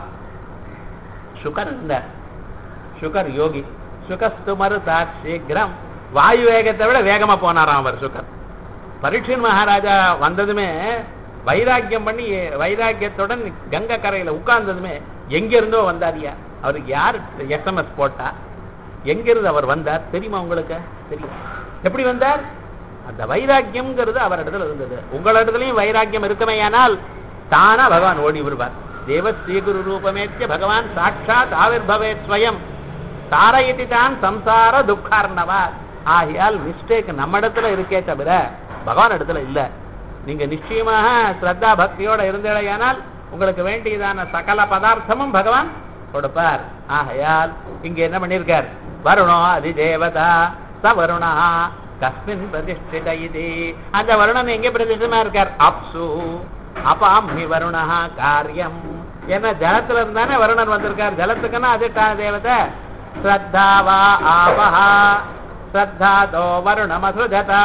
சுகர் இருந்தார் சுகர் யோகி சுகஸ்து மறுதா சீக்கிரம் வாயு வேகத்தை விட வேகமா போனாராம் அவர் சுகர் பரீட்சன் மகாராஜா வந்ததுமே வைராக்கியம் பண்ணி வைராக்கியத்துடன் கங்கை கரையில உட்கார்ந்ததுமே எங்க இருந்தோ வந்தாரியா அவருக்கு யார் எஸ்எம்எஸ் போட்டா எங்கிருந்து அவர் வந்தார் தெரியுமா உங்களுக்கு தெரியும் எப்படி வந்தார் அந்த வைராக்கியம்ங்கிறது அவர் இடத்துல இருந்தது உங்களிடத்துலயும் வைராக்கியம் இருக்குமேயானால் தானா பகவான் ஓடி வருவார் தேவ ஸ்ரீகுரு ரூபமேத்திய பகவான் சாட்சாத் ஆவிர்பவே ஸ்வயம் தாரயதி தான் சம்சார துக்கார்ணவா ஆகையால் மிஸ்டேக் நம்ம இடத்துல இருக்கே தவிர பகவான் இடத்துல இல்ல நீங்க நிச்சயமாக ஸ்ரத்தா பக்தியோட இருந்தேடையானால் உங்களுக்கு வேண்டியதான சகல பதார்த்தமும் பகவான் கொடுப்பார் ஆகையால் இங்க என்ன பண்ணிருக்கார் வருணோ அதிதேவதா ச வருணா கஸ்மின் பிரதிஷ்டித இது அந்த வருணன் எங்க பிரதிஷ்டமா இருக்கார் அப்சு அபாமி வருணா காரியம் ஏன்னா ஜலத்துல இருந்தானே வருணன் வந்திருக்கார் ஜலத்துக்குன்னா அதிஷ்டான தேவதை ஸ்ரத்தாவா ஆபஹா ஸ்ரத்தாதோ வருணமசுஜதா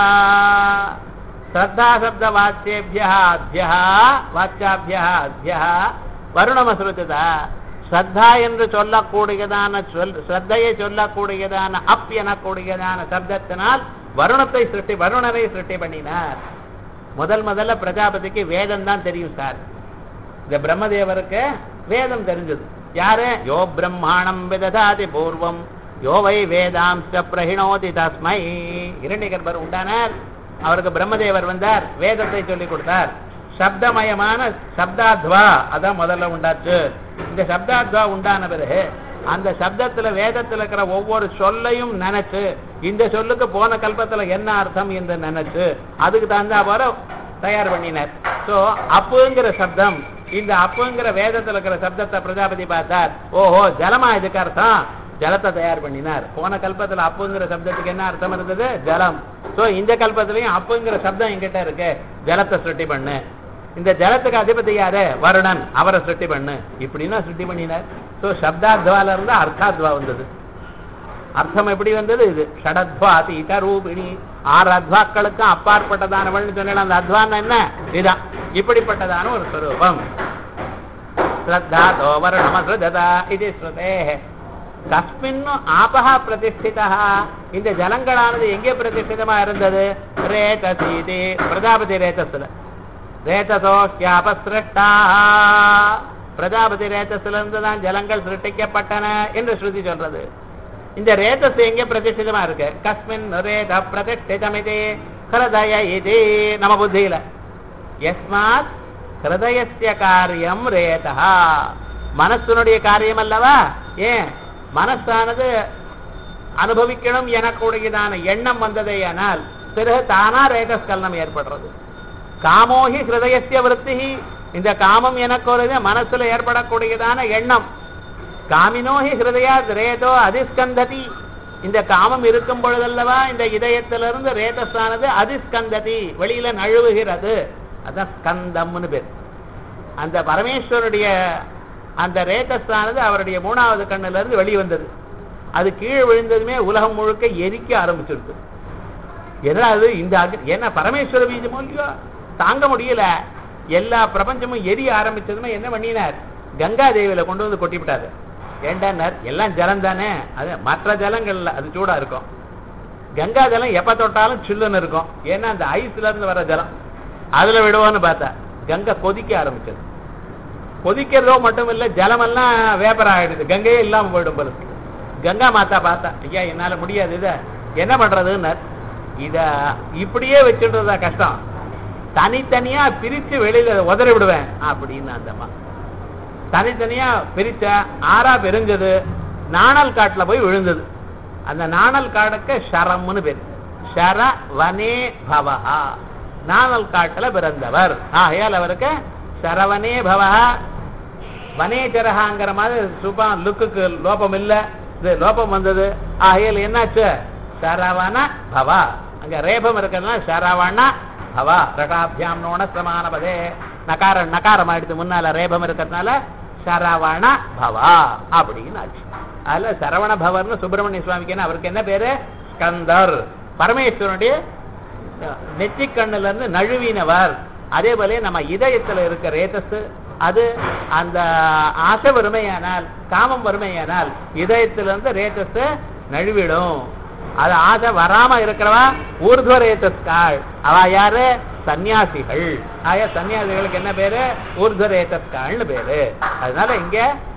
ஸ்ரத்தா சப்த வாச்சியபியா அத்தியா வாச்சாபியா அத்தியா வருணமசுஜதா ஸ்ரத்தா என்று சொல்லக்கூடியதான சொல் ஸ்ரத்தையை சொல்லக்கூடியதான அப் எனக்கூடியதான சப்தத்தினால் வருணத்தை சிருஷ்டி வருணனை சிருஷ்டி பண்ணினார் முதல் முதல்ல பிரஜாபதிக்கு வேதம் தான் தெரியும் சார் இந்த பிரம்மதேவருக்கு வேதம் தெரிஞ்சது யாரு யோ பிரம்மாணம் விததாதி பூர்வம் யோ வை வேதாம்ச பிரஹிணோதி தஸ்மை இரண்டிகர்பர் உண்டானார் அவருக்கு பிரம்மதேவர் வந்தார் வேதத்தை சொல்லி கொடுத்தார் சப்தமயமான சப்தாத்வா அதான் முதல்ல உண்டாச்சு இந்த சப்தாத்வா உண்டான பிறகு அந்த சப்தத்துல வேதத்துல இருக்கிற ஒவ்வொரு சொல்லையும் நினைச்சு இந்த சொல்லுக்கு போன கல்பத்துல என்ன அர்த்தம் என்று நினைச்சு அதுக்கு தகுந்தா போல தயார் பண்ணினார் சோ அப்புங்கிற சப்தம் இந்த அப்புங்கிற வேதத்துல இருக்கிற சப்தத்தை பிரஜாபதி பார்த்தார் ஓஹோ ஜலமா இதுக்கு அர்த்தம் ஜலத்தை தயார் பண்ணினார் போன கல்பத்துல அப்புங்கிற சப்தத்துக்கு என்ன அர்த்தம் இருந்தது ஜலம் சோ இந்த கல்பத்திலையும் அப்புங்கிற சப்தம் என்கிட்ட இருக்கு ஜலத்தை சுட்டி பண்ணு இந்த ஜலத்துக்கு அதிபதி யாரு வருணன் அவரை சுட்டி பண்ணு இப்படின்னா சுட்டி பண்ணினார் சோ சப்தாத்வால இருந்து அர்த்தாத்வா வந்தது அர்த்தம் எப்படி வந்தது இது ஷடத்வா தீத ரூபிணி ஆறு அத்வாக்களுக்கும் அப்பாற்பட்டதானவள்னு சொன்னா அந்த அத்வான்னா என்ன இதுதான் இப்படிப்பட்டதான ஒரு ஸ்வரூபம் ஸ்ரத்தா தோவரணமஸ்ருததா இது ஸ்ருதே கஸ்மின்னு ஆபஹா பிரதிஷ்டிதா இந்த ஜலங்களானது எங்கே பிரதிஷ்டிதமா இருந்தது ரேதசீதி பிரஜாபதி ரேதஸ்ல ரேதசோ கியாபசிருஷ்டா பிரஜாபதி ரேதஸ்ல இருந்து தான் ஜலங்கள் சிருஷ்டிக்கப்பட்டன என்று ஸ்ருதி சொல்றது இந்த ரேதஸ் எங்கே பிரதிஷ்டிதமா இருக்கு கஸ்மின் ரேத பிரதிஷ்டிதமிதி ஹிருதய இது நம்ம புத்தியில எஸ்மாத் ஹிருதயஸ்ய காரியம் ரேதா மனசுனுடைய காரியம் அல்லவா ஏன் மனசானது அனுபவிக்கணும் எனக்கூடியதான எண்ணம் வந்ததேயானால் பிறகு தானா ரேகஸ்கலனம் ஏற்படுறது காமோஹி ஹிருதயசிய விருத்தி இந்த காமம் எனக்கு ஒரு மனசுல ஏற்படக்கூடியதான எண்ணம் காமினோஹி ஹிருதயா ரேதோ அதிஸ்கந்ததி இந்த காமம் இருக்கும் பொழுதல்லவா இந்த இதயத்திலிருந்து ரேதஸானது அதிஸ்கந்ததி வெளியில நழுவுகிறது அதான் ஸ்கந்தம்னு பேர் அந்த பரமேஸ்வருடைய அந்த ரேதஸானது அவருடைய மூணாவது கண்ணுல இருந்து வெளிவந்தது அது கீழே விழுந்ததுமே உலகம் முழுக்க எரிக்க ஆரம்பிச்சிருக்கு ஏன்னா அது இந்த அக்னி- ஏன்னா பரமேஸ்வர பீஜமோ இல்லையோ தாங்க முடியல எல்லா பிரபஞ்சமும் எரிய ஆரம்பிச்சதுமே என்ன பண்ணினார் கங்கா தேவியில கொண்டு வந்து கொட்டி விட்டாரு ஏண்டானார் எல்லாம் ஜலம் தானே அது மற்ற ஜலங்கள்ல அது சூடா இருக்கும் கங்கா ஜலம் எப்ப தொட்டாலும் சில்லுன்னு இருக்கும் ஏன்னா அந்த ஐஸ்ல இருந்து வர ஜலம் அதுல விடுவோன்னு பார்த்தா கங்கை கொதிக்க ஆரம்பிச்சது கொதிக்கிறதோ மட்டும் இல்ல ஜலமெல்லாம் வேப்பர் ஆயிடுது கங்கையே இல்லாம போயிடும் போல இருக்கு. கங்கா மாதா பார்த்தா ஐயா என்னால முடியாது இத என்ன பண்றதுன்னு இத இப்படியே வச்சுடுறதா கஷ்டம் தனித்தனியா பிரிச்சு வெளியில உதறி விடுவேன் அப்படின்னு அந்தம்மா தனித்தனியா பிரிச்சா ஆறா பிரிஞ்சது நாணல் காட்டுல போய் விழுந்தது அந்த நாணல் காடுக்கு ஷரம்னு பேர் ஷர வனே பவஹா நாணல் காட்டுல பிறந்தவர் ஆகையால் அவருக்கு சரவனே பவஹா வனேச்சரகாங்கிற மாதிரி சுபா லுக்குக்கு லோபம் இல்ல இது லோபம் வந்தது ஆகையால் என்னாச்சு சரவண பவா அங்க ரேபம் இருக்கிறதுனால சரவண பவா ரகாபியாம் நோண சமானபதே நகார நகாரம் ஆயிடுத்து முன்னால ரேபம் இருக்கிறதுனால சரவண பவா அப்படின்னு ஆச்சு அதுல சரவண பவர்னு சுப்பிரமணிய சுவாமிக்கு என்ன அவருக்கு என்ன பேரு ஸ்கந்தர் பரமேஸ்வரனுடைய நெற்றிக் கண்ணுல இருந்து நழுவினவர் அதே போல நம்ம இதயத்துல இருக்க ரேதஸ் அது அந்த ஆசை வறுமையானால் காமம் வறுமையானால் இதயத்திலிருந்து ரேதஸ் நழுவிடும் அது ஆசை வராம இருக்கிறவா ஊர்துவ ரேதஸ்காள் அவ யாரு சன்னியாசிகள் ஆயா சன்னியாசிகளுக்கு என்ன பேரு ஊர்துவ ரேதஸ்காள்னு பேரு அதனால இங்க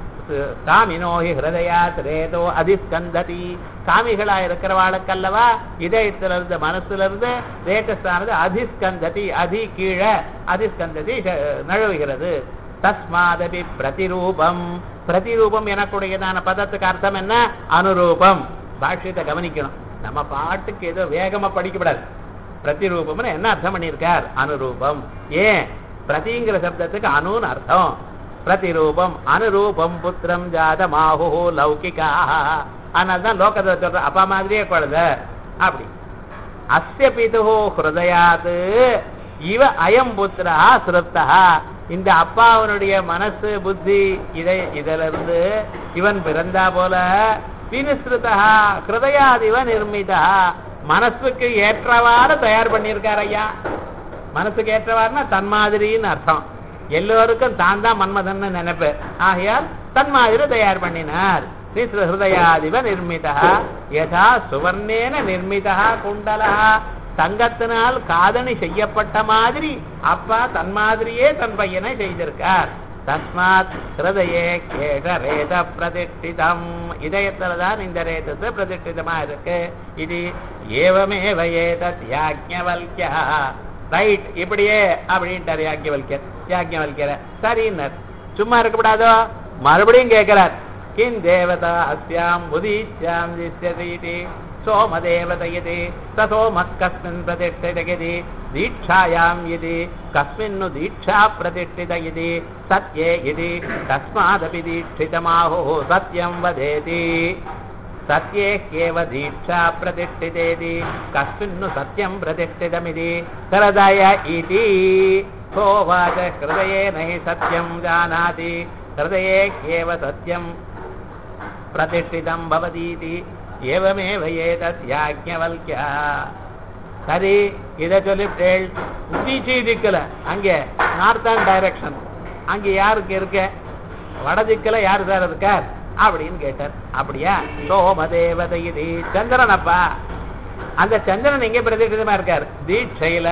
காமினோஹி ஹிருதயாத் ரேதோ அதிஸ்கந்ததி காமிகளா இருக்கிறவாளுக்கல்லவா இதயத்திலிருந்து மனசிலிருந்து ரேட்டஸானது அதிஸ்கந்ததி அதி கீழே அதிஸ்கந்ததி ஷ- நழுவுகிறது தஸ்மாதபி பிரதிரூபம் பிரதிரூபம் எனக்கூடியதான பதத்துக்கு அர்த்தம் என்ன அனுரூபம் பாஷ்யத்தை கவனிக்கணும் நம்ம பாட்டுக்கு ஏதோ வேகமா படிக்கப்படாது பிரதிரூபம்னு என்ன அர்த்தம் பண்ணியிருக்கார் அனுரூபம் ஏன் பிரதிங்கிற சப்தத்துக்கு அணுன்னு அர்த்தம் பிரதிரூபம் அனுரூபம் புத்திரம் ஜாதமாஹு லௌகிகா அதனால்தான் லோகத்தை சொல்ற அப்பா மாதிரியே குழந்தை அப்படி அஸ்ய பிதுஹோ ஹிருதயாத் இவ அயம் புத்திரா சிருப்தா இந்த அப்பாவனுடைய மனசு புத்தி இதை இதுல இருந்து இவன் பிறந்தா போல வினிஸ்ருதா ஹிருதயாதிவ நிர்மிதா மனசுக்கு ஏற்றவாறு தயார் பண்ணியிருக்கார் ஐயா மனசுக்கு ஏற்றவாறுனா தன் மாதிரின்னு அர்த்தம் எல்லோருக்கும் தான் தான் மன்மதன் நினைப்பு ஆகையால் தன் மாதிரி தயார் பண்ணினார் நிஸ்ர ஹிருதயாதிவ நிர்மிதா யதா சுவர்ணேன நிர்மிதா குண்டலா தங்கத்தினால் காதணி செய்யப்பட்ட மாதிரி அப்பா தன் மாதிரியே தன் பையனை செய்திருக்கார் தஸ்மாத் ஹிருதயே கேஷ ரேத பிரதிஷ்டிதம் இதயத்துல தான் இந்த ரேதத்து பிரதிஷ்டிதமா இருக்கு இது ஏவமேவ ஏதத் யாஜ்ஞவல்யா ரைட் இப்படியே அப்படின்ட்டார் யாக்கியவல்யர் யாக்கியவல்யர சரின்னார் சும்மா இருக்கக்கூடாதோ மறுபடியும் கேட்கிறார் கிம் தேவதா அஸ்யாம் உதீச்சாம் திஷ்யதீதி சோமதேவத இது சோம கஸ்மின் பிரதிஷ்டித இது தீட்சாயாம் இது கஸ்மின்னு தீட்சா பிரதிஷ்டித இது சத்யே இது தஸ்மாதபி தீட்சிதமாஹோ சத்யம் வதேதி சத்யே கேவ தீட்சா பிரதிஷ்டிதேதி கஸ்மின்னு சத்யம் பிரதிஷ்டிதமிதி ஹிருதய இதி சோவாச்ச ஹிருதயே நஹி சத்யம் ஜானாதி ஹிருதயே கேவ சத்யம் பிரதிஷ்டிதம் பவதீதி ஏவமேவ ஏதத் யாஜ்ஞவல்யா சரி இதை சொல்லிவிட்டேள் உத்தீச்சி திக்கல அங்கே நார்த்தன் டைரக்ஷன் அங்க யாருக்கு இருக்க வட திக்கல யாரு சார் இருக்கார் அப்படின்னு கேட்டார் அப்படியா சோமதேவதை இது சந்திரன் அப்பா அந்த சந்திரன் எங்க பிரதிஷ்டிதமா இருக்கார் தீட்சையில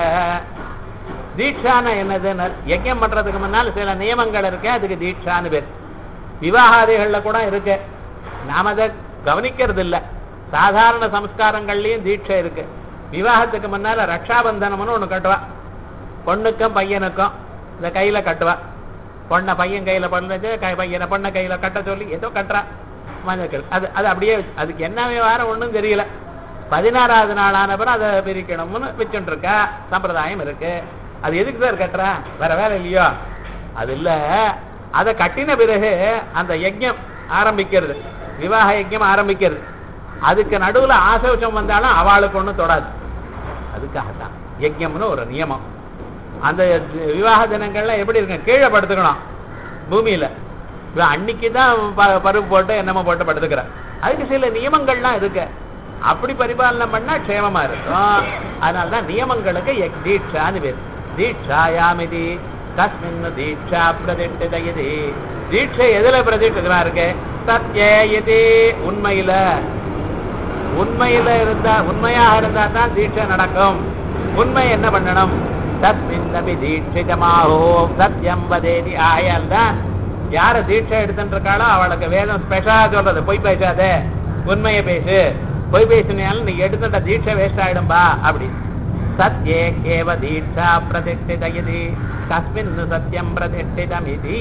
தீட்சான என்னதுன்னு யஜ்யம் பண்றதுக்கு முன்னால் சில நியமங்கள் இருக்கு அதுக்கு தீட்சான்னு பேர் விவாகாதிகள்ல கூட இருக்கு நாம அதை கவனிக்கிறது இல்ல சாதாரண சம்ஸ்காரங்கள்லயும் தீட்சை இருக்கு விவாகத்துக்கு முன்னால ரக்ஷாபந்தனம்னு ஒண்ணு கட்டுவா பொண்ணுக்கும் பையனுக்கும் இந்த கையில கட்டுவா பொண்ணை பையன் கையில பண்ணது கை பையனை பொண்ணை கையில கட்ட சொல்லி ஏதோ கட்டுறா மஞ்சள் அது அது அப்படியே அதுக்கு என்ன விவகாரம் ஒண்ணும் தெரியல பதினாறாவது நாள் ஆனப்பறம் அதை பிரிக்கணும்னு வச்சுட்டு இருக்கா சம்பிரதாயம் இருக்கு அது எதுக்கு சார் கட்டுறா வேற வேலை இல்லையோ அது இல்ல அதை கட்டின பிறகு அந்த யஜ்ஞம் ஆரம்பிக்கிறது விவாக யஜ்ஞம் ஆரம்பிக்கிறது அதுக்கு நடுவுல ஆசோஷம் வந்தாலும் அவளுக்கு ஒண்ணும் தொடாது அதுக்காகத்தான் யஜ்ஞம்னு ஒரு நியமம் அந்த விவாக தினங்கள்ல எப்படி இருக்கு கீழே படுத்துக்கணும் பூமியில இவன் அன்னைக்கு தான் ப- பருப்பு போட்டு என்னமோ போட்டு படுத்துக்கிறான் அதுக்கு சில நியமங்கள்லாம் இருக்கு அப்படி பரிபாலனை பண்ணா க்ஷேமமா இருக்கும் அதனாலதான் நியமங்களுக்கு யக் தீட்சான்னு பேர் தீட்சாயாமிதி கஸ்மின் தீட்சா பிரதிஷ்டித இது தீட்சை எதுல பிரதிஷ்டிதமா இருக்கு சத்ய இது உண்மையில உண்மையில இருந்தா உண்மையாக இருந்தா தான் தீட்சை நடக்கும் உண்மை என்ன பண்ணணும் தஸ்மின்னபி தீட்சிதமாகோ சத்யம் வதேதி ஆயால் தான் யார தீட்சை எடுத்துட்டு இருக்காளோ அவளுக்கு வேதம் ஸ்பெஷலா சொல்றது பொய் பேசாதே உண்மையை பேசு பொய் பேசினாலும் நீ எடுத்துட்ட தீட்சை வேஸ்ட் ஆயிடும்பா அப்படி சத்யே கேவ தீட்சா பிரதிஷ்டித இது கஸ்மின் சத்யம் பிரதிஷ்டிதம் இது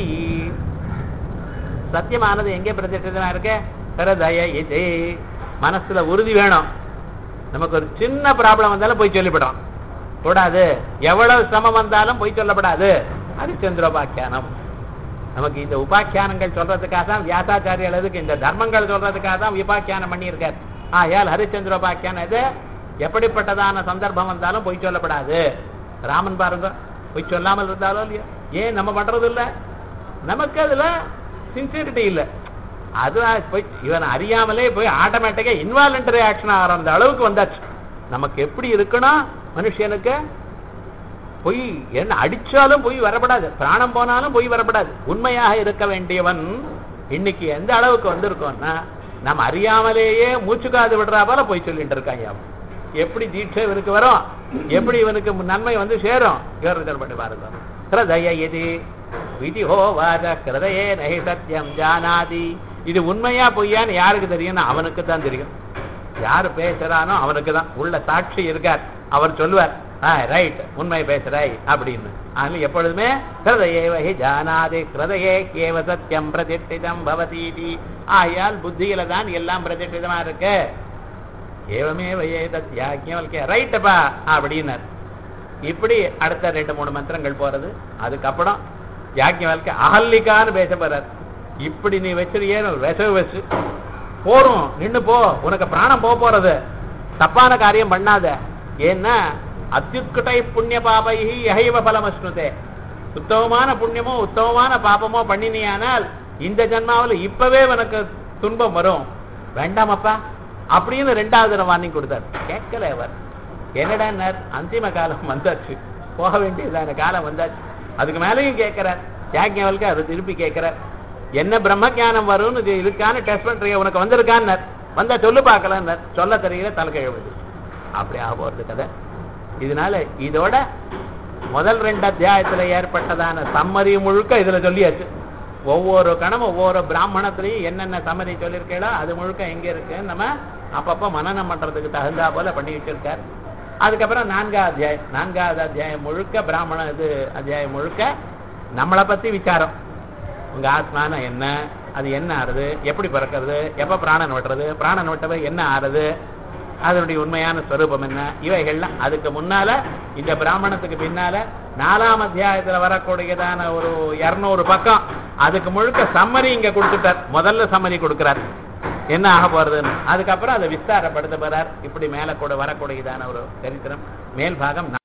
சத்தியமானது எங்கே பிரதிஷ்டிதமா இருக்கு ஹிருதய இது மனசுல உறுதி வேணும் நமக்கு ஒரு சின்ன ப்ராப்ளம் வந்தாலும் போய் சொல்லிவிடும் கூடாது எவ்வளவு சிரமம் வந்தாலும் போய் சொல்லப்படாது ஹரிச்சந்திரோபாக்கியானம் நமக்கு இந்த உபாக்கியானங்கள் சொல்றதுக்காக தான் வியாசாச்சாரியர் எதுக்கு இந்த தர்மங்கள் சொல்றதுக்காக தான் உபாக்கியானம் பண்ணியிருக்கார் ஆயால் ஹரிச்சந்திரோபாக்கியானம் இது எப்படிப்பட்டதான சந்தர்ப்பம் வந்தாலும் பொய் சொல்லப்படாது ராமன் பாருங்க போய் சொல்லாமல் இருந்தாலோ இல்லையா ஏன் நம்ம பண்றது இல்ல நமக்கு அதுல சின்சியரிட்டி இல்ல அது போய் இவன் அறியாமலே போய் ஆட்டோமேட்டிக்கா இன்வாலண்டரி ஆக்ஷன் ஆகிற அந்த அளவுக்கு வந்தாச்சு நமக்கு எப்படி இருக்கணும் மனுஷனுக்கு பொய் என்ன அடிச்சாலும் பொய் வரப்படாது பிராணம் போனாலும் பொய் வரப்படாது உண்மையாக இருக்க வேண்டியவன் இன்னைக்கு எந்த அளவுக்கு வந்திருக்கோம்னா நம்ம அறியாமலேயே மூச்சுக்காது விடுறா போல பொய் சொல்லிட்டு இருக்காங்க அவன் எப்படி தீட்சை இவனுக்கு வரும் எப்படி இவனுக்கு நன்மை வந்து சேரும் யோசனை பண்ணி பாருங்க ஹிருதய இது விதிஹோவாத ஹிருதயே நகி சத்தியம் ஜானாதி இது உண்மையா பொய்யான்னு யாருக்கு தெரியும்னா அவனுக்கு தான் தெரியும் யாரு பேசுறானோ அவனுக்கு தான் உள்ள சாட்சி இருக்கார் அவர் சொல்லுவார் ரைட் உண்மை பேசுறாய் அப்படின்னு அதனால எப்பொழுதுமே ஹிருதயே வகி ஜானாதி ஹிருதயே கேவ சத்தியம் பிரதிஷ்டிதம் பவதீதி ஆயால் புத்தியில தான் எல்லாம் பிரதிஷ்டிதமா இருக்கு ஏவமே வயேதத் யாக்கியவல்கே ரைட்டப்பா அப்படின்னார் இப்படி அடுத்த ரெண்டு மூணு மந்திரங்கள் போறது அதுக்கப்புறம் யாக்கியவல்கே அகல்லிக்கான்னு பேச போறார் இப்படி நீ வச்சிருக்கேன்னு விசவு வச்சு போறோம் நின்னு போ உனக்கு பிராணம் போக போறது தப்பான காரியம் பண்ணாத ஏன்னா அத்தியுத்குட்டை புண்ணிய பாபை யகைவ பலமஸ்னுதே உத்தமமான புண்ணியமோ உத்தமமான பாபமோ பண்ணினியானால் இந்த ஜன்மாவில் இப்பவே உனக்கு துன்பம் வரும் வேண்டாமப்பா அப்படின்னு ரெண்டாவது வார்னிங் கொடுத்தார் கேட்கல அவர் என்னடா அந்திம காலம் வந்தாச்சு போக வேண்டியதான காலம் வந்தாச்சு அதுக்கு மேலேயும் கேட்கிறார் யாக்கியவளுக்கு அதை திருப்பி கேட்கிறார் என்ன பிரம்ம ஞானம் வரும்னு இது இருக்கான்னு டெஸ்ட் பண்றீங்க உனக்கு வந்திருக்கான்னு வந்தா சொல்லு பார்க்கலான்னு சொல்ல தெரியல தலைக்கழுவுது அப்படி ஆக போறது கதை இதனால இதோட முதல் ரெண்டு அத்தியாயத்துல ஏற்பட்டதான சம்மரி முழுக்க இதுல சொல்லியாச்சு ஒவ்வொரு கணம் ஒவ்வொரு பிராமணத்திலையும் என்னென்ன சம்மதி சொல்லியிருக்கீங்களோ அது முழுக்க எங்க இருக்குன்னு நம்ம அப்பப்போ மனநம் பண்றதுக்கு தகுந்தா போல பண்ணி வச்சிருக்கார் அதுக்கப்புறம் நான்காவது அத்தியாயம் நான்காவது அத்தியாயம் முழுக்க பிராமண இது அத்தியாயம் முழுக்க நம்மளை பத்தி விசாரம் உங்க ஆத்மான என்ன அது என்ன ஆறுது எப்படி பிறக்கிறது எப்ப பிராணன் வெட்டுறது பிராணன் வெட்டவை என்ன ஆறுது அதனுடைய உண்மையான ஸ்வரூபம் என்ன இவைகள்லாம் அதுக்கு முன்னால இந்த பிராமணத்துக்கு பின்னால நாலாம் அத்தியாயத்துல வரக்கூடியதான ஒரு இருநூறு பக்கம் அதுக்கு முழுக்க சம்மரி இங்க கொடுத்துட்டார் முதல்ல சம்மரி கொடுக்கிறார் என்ன ஆக போறதுன்னு அதுக்கப்புறம் அதை விஸ்தாரப்படுத்த போறார் இப்படி மேல கூட வரக்கூடியதான ஒரு சரித்திரம் மேல் பாகம்